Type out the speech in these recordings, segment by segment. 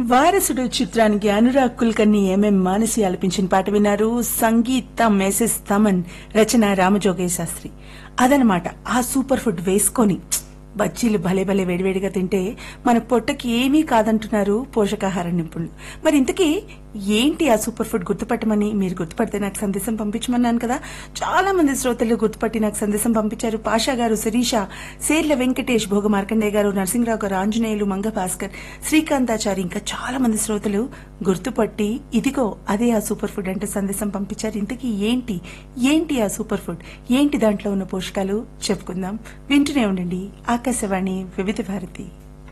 వారసుడు చిత్రానికి అనురాగ్ కుల్కర్ని ఎంఎం మానసి ఆలపించిన పాట విన్నారు సంగీతం ఎస్ఎస్ తమన్ రచన రామజోగయ్య శాస్త్రి అదనమాట ఆ సూపర్ ఫుడ్ వేసుకొని బజ్జీలు భలే భలే వేడివేడిగా తింటే మన పొట్టకి ఏమీ కాదంటున్నారు పోషకాహార నిపుణులు మరి ఇంతకీ ఏంటి ఆ సూపర్ ఫుడ్ గుర్తుపట్టమని మీరు గుర్తుపడితే నాకు సందేశం పంపించమన్నాను కదా చాలా మంది శ్రోతలు గుర్తుపట్టి నాకు సందేశం పంపించారు పాషా గారు శిరీష సేర్ల వెంకటేష్ భోగ మార్కండేయ గారు నరసింహరావు గారు ఆంజనేయులు మంగ భాస్కర్ శ్రీకాంతాచారి ఇంకా చాలా మంది శ్రోతలు గుర్తుపట్టి ఇదిగో అదే ఆ సూపర్ ఫుడ్ అంటే సందేశం పంపించారు ఇంతకీ ఏంటి ఏంటి ఆ సూపర్ ఫుడ్ ఏంటి దాంట్లో ఉన్న పోషకాలు చెప్పుకుందాం వింటూనే ఉండండి ఆకాశవాణి వివిధ భారతి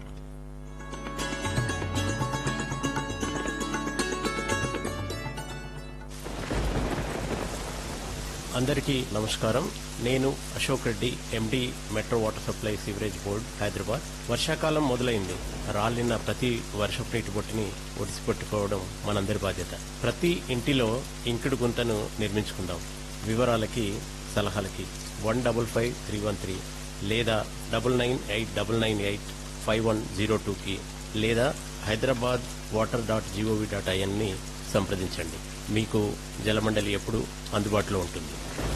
అందరికీ నమస్కారం నేను Ashok Reddy MD metro water supply sewerage board Hyderabad వర్షాకాలం మొదలైంది రాలిన ప్రతి వర్షపు నీటి బొట్టుని ఒడిసిపెట్టుకోవడం మనందరి బాధ్యత ప్రతి ఇంటిలో ఇంకుడు గుంతను నిర్మించుకుందాం వివరాలకి సలహాలకి one double five three one three లేదా double nine eight double nine eight five one zero టూకి లేదా Hyderabad water dot GOV dot ఐఎన్ని సంప్రదించండి మీకు జలమండలి ఎప్పుడు అందుబాటులో ఉంటుంది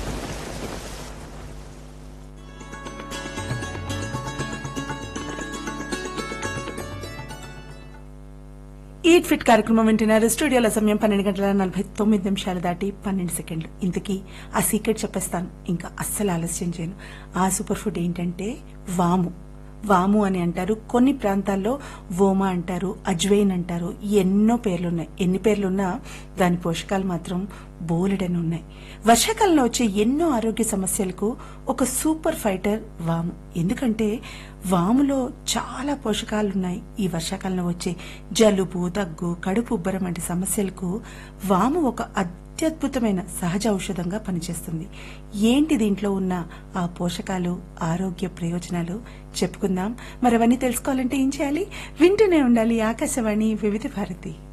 ఈట్ ఫిట్ కార్యక్రమం వింటున్నారు స్టూడియోల సమయం పన్నెండు గంటల నలభై తొమ్మిది నిమిషాలు దాటి పన్నెండు సెకండ్లు ఇంతకీ ఆ సీక్రెట్ చెప్పేస్తాను ఇంకా అస్సలు ఆలస్యం చేయను ఆ సూపర్ ఫుడ్ ఏంటంటే వాము వాము అని అంటారు కొన్ని ప్రాంతాల్లో వోమా అంటారు అజ్వైన్ అంటారు ఎన్నో పేర్లున్నాయి ఎన్ని పేర్లున్నా దాని పోషకాలు మాత్రం బోలెడని ఉన్నాయి వర్షాకాలంలో వచ్చే ఎన్నో ఆరోగ్య సమస్యలకు ఒక సూపర్ ఫైటర్ వాము ఎందుకంటే వాములో చాలా పోషకాలు ఉన్నాయి ఈ వర్షాకాలంలో వచ్చే జలుబు దగ్గు కడుపు ఉబ్బరం వంటి సమస్యలకు వాము ఒక అత్యద్భుతమైన సహజ ఔషధంగా పనిచేస్తుంది ఏంటి దీంట్లో ఉన్న ఆ పోషకాలు ఆరోగ్య ప్రయోజనాలు చెప్పుకుందాం మరి అవన్నీ తెలుసుకోవాలంటే ఏం చేయాలి వింటూనే ఉండాలి ఆకాశవాణి వివిధ భారతి